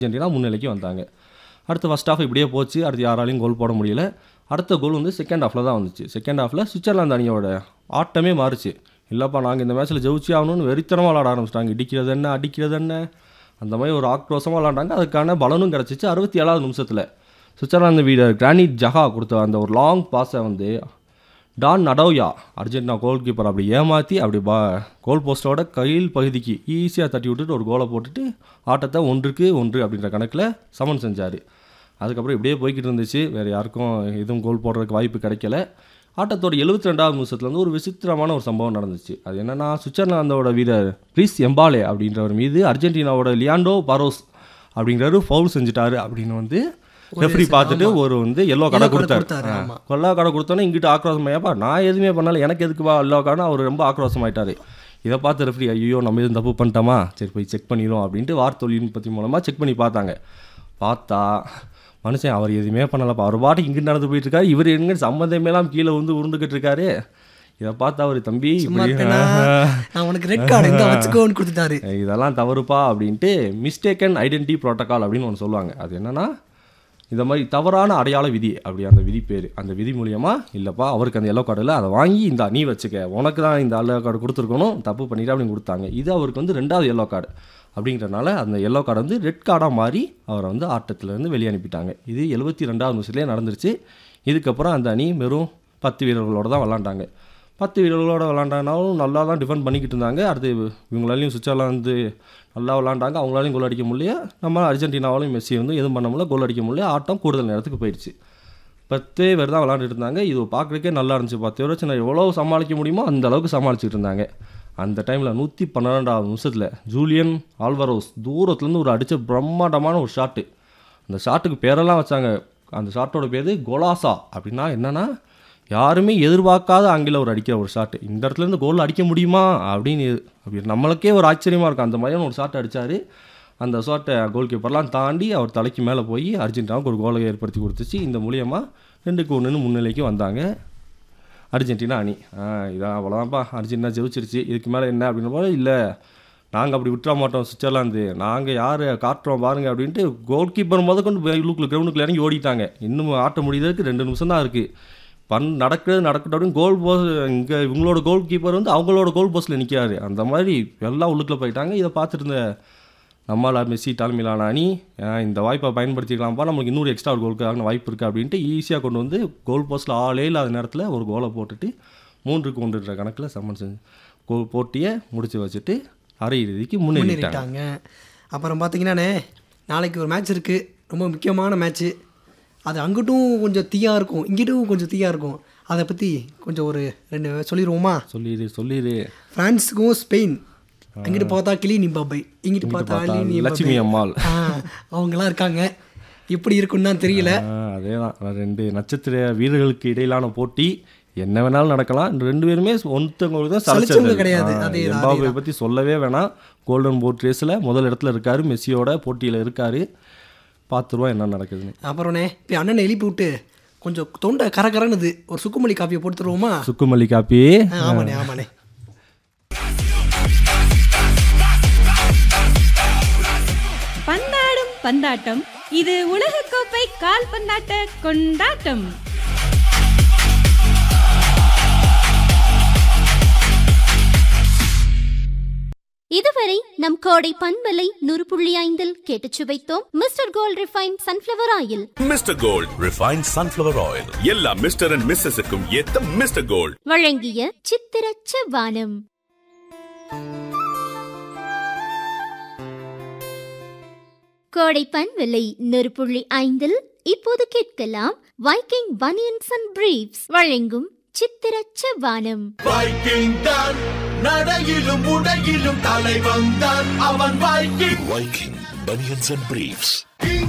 Argentina முன்னிலைக்கு வந்தாங்க அடுத்து first half இப்படியே போச்சு அடுத்து யாராலையும் கோல் போட முடியல அடுத்த கோல் வந்து செகண்ட் ஹாஃபில் தான் வந்துச்சு செகண்ட் ஹாஃபில் சுவிட்சர்லாந்து அணியோட ஆட்டமே மாறுச்சு இல்லைப்பா நாங்கள் இந்த மேட்ச்சில் ஜெயிச்சு ஆகணும்னு வெறித்தனமாக விளாட ஆரம்பிச்சிட்டாங்க இடிக்கிறது என்ன அடிக்கிறது என்ன அந்த மாதிரி ஒரு ஆக்ரோஷமாக விளாண்டாங்க அதுக்கான பலனும் கிடச்சிச்சு அறுபத்தி ஏழாவது நிமிஷத்தில் சுவிட்சர்லாந்து வீரர் கிரானிட் ஜஹா கொடுத்த அந்த ஒரு லாங் பாஸை வந்து டான் நடோயா அர்ஜென்டினா கோல் கீப்பர் அப்படி ஏமாற்றி அப்படி பா கோல் போஸ்டோட கையில் பகுதிக்கு ஈஸியாக தட்டி விட்டுட்டு ஒரு கோலை போட்டுட்டு ஆட்டத்தை ஒன்றுக்கு ஒன்று அப்படின்ற கணக்கில் சமன் செஞ்சார் அதுக்கப்புறம் இப்படியே போய்கிட்டு இருந்துச்சு வேறு யாருக்கும் எதுவும் கோல் போடுறதுக்கு வாய்ப்பு கிடைக்கல ஆட்டத்தோட எழுபத்தி ரெண்டாவது நிமிஷத்துலேருந்து ஒரு விசித்திரமான ஒரு சம்பவம் நடந்துச்சு அது என்னன்னா சுவிட்சர்லாந்தோட வீரர் கிறிஸ் எம்பாலே அப்படின்றவர் மீது அர்ஜென்டினாவோட லியாண்டோ பாரோஸ் அப்படிங்கிறவர் ஃபவுல் செஞ்சுட்டாரு அப்படின்னு வந்து ரெஃப்ரி பார்த்துட்டு ஒரு வந்து எல்லோ கடை Yellow card கொடுத்தாரு கொடுத்தாரு, ஆ. ஆமா. கொல்லா கடை கொடுத்தோன்னே இங்கிட்டு ஆக்ரோஷம் ஏப்பா நான் எதுவுமே பண்ணல எனக்கு எதுக்குப்பா எல்லோ கார்டு அவர் ரொம்ப ஆக்ரோஷம் ஆயிட்டாரு இதை பார்த்து ரெஃப்ரி ஐயோ நம்ம எதுவும் தப்பு பண்ணிட்டோமா சரி போய் செக் பண்ணிடும் அப்படின்ட்டு வார் தொழில்நுட்பத்தின் மூலமாக செக் பண்ணி பார்த்தாங்க பார்த்தா மனுஷன் அவர் எதுவுமே பண்ணலப்பா அவர் பாட்டுக்கு இங்கிட்டு நடந்து போயிட்டு இருக்காரு இவர் எங்க சம்மந்தமேலாம் கீழே வந்து உருண்டுகிட்டு இருக்காரு இதை பார்த்து அவர் தம்பி சும்மா இப்படி இருக்கேனா? நான் உனக்கு ரெட் கார்டு இந்த வச்சுக்கோன்னு கொடுத்துட்டாரு இதெல்லாம் தவறுப்பா அப்படின்ட்டு மிஸ்டேக்கன் ஐடென்டி ப்ரோட்டோகால் அப்படின்னு ஒன்று சொல்லுவாங்க அது என்னன்னா இந்த மாதிரி தவறான அடையாள விதி அப்படி அந்த விதி பேர் அந்த விதி மூலியமா இல்லைப்பா அவருக்கு அந்த எல்லோ கார்டில் அதை வாங்கி இந்த நீ வச்சுக்க உனக்கு தான் இந்த எல்லோ கார்டு கொடுத்துருக்கணும் தப்பு பண்ணிட்டு அப்படின்னு கொடுத்தாங்க இது அவருக்கு வந்து ரெண்டாவது எல்லோ கார்டு அப்படிங்கிறனால அந்த எல்லோ கார்டு வந்து ரெட் கார்டாக மாறி அவரை வந்து ஆட்டத்திலேருந்து வெளியே அனுப்பிட்டாங்க இது எழுபத்தி ரெண்டாவது நிமிஷத்துலேயே நடந்துருச்சு இதுக்கப்புறம் அந்த அணி வெறும் பத்து வீரர்களோட தான் விளாண்டாங்க பத்து வீரர்களோட விளாண்டானாலும் நல்லா தான் டிஃபெண்ட் பண்ணிக்கிட்டு இருந்தாங்க அடுத்து இவங்களாலையும் சுவிட்சர்லாந்து நல்லா விளாண்டாங்க அவங்களாலையும் கோல் அடிக்க முடியல நம்ம அர்ஜென்டினாவாலையும் மெஸ்ஸி வந்து எதுவும் பண்ண முடியல கோல் அடிக்க முடியல ஆட்டம் கூடுதல் நேரத்துக்கு போயிடுச்சு பத்தே பேர் தான் விளாண்டுட்டு இருந்தாங்க இது பார்க்குறதுக்கே நல்லா இருந்துச்சு பத்து பேர் வச்சு நான் எவ்வளோ சமாளிக்க முடியுமோ அந்த அளவுக்கு சமாளிச்சுட்டு இருந்தாங்க அந்த டைமில் நூற்றி பன்னிரெண்டாவது நிமிஷத்தில் ஜூலியன் ஆல்வரோஸ் தூரத்துலேருந்து ஒரு அடித்த பிரம்மாண்டமான ஒரு ஷாட்டு அந்த ஷாட்டுக்கு பேரெல்லாம் வச்சாங்க அந்த ஷாட்டோட பேர் கோலாசா அப்படின்னா என்னன்னா யாருமே எதிர்பார்க்காத ஆங்கில ஒரு அடிக்கிற ஒரு ஷாட் இந்த இடத்துல இருந்து கோல் அடிக்க முடியுமா அப்படின்னு அப்படி நம்மளுக்கே ஒரு ஆச்சரியமாக இருக்கும் அந்த மாதிரியான ஒரு ஷாட் அடிச்சாரு அந்த ஷாட்டை கோல் கீப்பர்லாம் தாண்டி அவர் தலைக்கு மேலே போய் அர்ஜென்டினாவுக்கு ஒரு கோலை ஏற்படுத்தி கொடுத்துச்சு இந்த மூலியமாக ரெண்டுக்கு ஒன்றுன்னு முன்னிலைக்கு வந்தாங்க அர்ஜென்டினா அணி ஆ இதான் அவ்வளோதான்ப்பா அர்ஜென்டினா ஜெயிச்சிருச்சு இதுக்கு மேலே என்ன அப்படின்னு போல இல்லை நாங்கள் அப்படி விட்டுற மாட்டோம் சுவிட்சர்லாந்து நாங்கள் யார் காட்டுறோம் பாருங்க அப்படின்ட்டு கோல் கீப்பர் முத கொண்டு உள்ளுக்குள்ள கிரவுண்டுக்குள்ள இறங்கி ஓடிட்டாங்க இன்னும் ஆட்ட முடியறதுக்கு ரெண்டு நிமிஷம் தான் இருக்குது பண் நடக்கிறது நடக்கட்டும் அப்படின்னு கோல் போஸ் இங்கே இவங்களோட கோல் கீப்பர் வந்து அவங்களோட கோல் போஸ்ட்டில் நிற்கிறாரு அந்த மாதிரி எல்லாம் உள்ளுக்குள்ளே போயிட்டாங்க இதை பார்த்துட்டு இருந்த நம்மளால் மெஸ்ஸி தலைமையிலான அணி ஆ, இந்த வாய்ப்பை பயன்படுத்திக்கலாம்ப்பா நம்மளுக்கு இன்னொரு எக்ஸ்ட்ரா ஒரு கோலுக்கான வாய்ப்பு இருக்குது அப்படின்ட்டு ஈஸியாக கொண்டு வந்து கோல் போஸ்ட்டில் ஆளே இல்லாத நேரத்தில் ஒரு கோலை போட்டுட்டு மூன்றுக்கு ஒன்றுன்ற கணக்கில் சம்மன் செஞ்சு கோல் போட்டியை முடிச்சு வச்சுட்டு அரையிறுதிக்கு முன்னேறிட்டாங்க முன்னேறிட்டாங்க அப்புறம் பார்த்தீங்கன்னாண்ணே நாளைக்கு ஒரு மேட்ச் இருக்குது ரொம்ப முக்கியமான மேட்ச்சு அது அங்கிட்டும் கொஞ்சம் தீயாக இருக்கும் இங்கிட்டும் கொஞ்சம் தீயாக இருக்கும் அதை பற்றி கொஞ்சம் ஒரு ரெண்டு சொல்லிடுவோமா சொல்லிடு சொல்லிடு ஃப்ரான்ஸுக்கும் ஸ்பெயின் அங்கிட்டு பார்த்தா கிளி நிம்பாபை இங்கிட்டு பார்த்தா பார்த்தா அலி லட்சுமி அம்மாள் ஆ அவங்களாம் இருக்காங்க எப்படி இருக்குன்னு தான் தெரியல அதே தான் ரெண்டு நட்சத்திர வீரர்களுக்கு இடையிலான போட்டி என்ன வேணாலும் நடக்கலாம் இந்த ரெண்டு பேருமே ஒருத்தவங்களுக்கு தான் சலிச்சவங்க கிடையாது. அதே தான், எம்பாபே பற்றி சொல்லவே வேணாம் கோல்டன் போட் ரேஸில் முதல் இடத்துல இருக்காரு மெஸ்ஸியோட போட்டியில் இருக்காரு பார்த்துருவோம் என்ன நடக்குதுன்னு அப்புறம்ண்ணே இப்போ அண்ணனை எழுப்பி விட்டு கொஞ்சம் தொண்டை கரகரன்னுது ஒரு சுக்குமல்லி காப்பியை போட்டுருவோமா சுக்குமல்லி காப்பி ஆ, ஆமாண்ணே ஆமாண்ணே பந்தாடும் பந்தாட்டம் இது உலகக்கோப்பை கால்பந்தாட்ட கொண்டாட்டம் இதுவரை நம் கோடை பண்பலை நூறு புள்ளி ஐந்தில் கேட்டுச் சுவைத்தோம் mister gold refine sunflower oil mister gold refine sunflower oil எல்லா மிஸ்டர் அண்ட் மிஸ்ஸஸுக்கும் ஏத்த மிஸ்டர் கோல்ட் வழங்கிய சித்திரச்ச வானம் கோடை பண்பலை நூறு புள்ளி ஐந்தில் இப்போது கேட்கலாம் வைக்கிங் பனியன்ஸ் அண்ட் பிரீப்ஸ் வழங்கும் சித்திரச்ச வானம் வைக்கிங் தான் நடையிலும் உடையிலும் தலைவன் தான் அவன் Viking Viking banians and briefs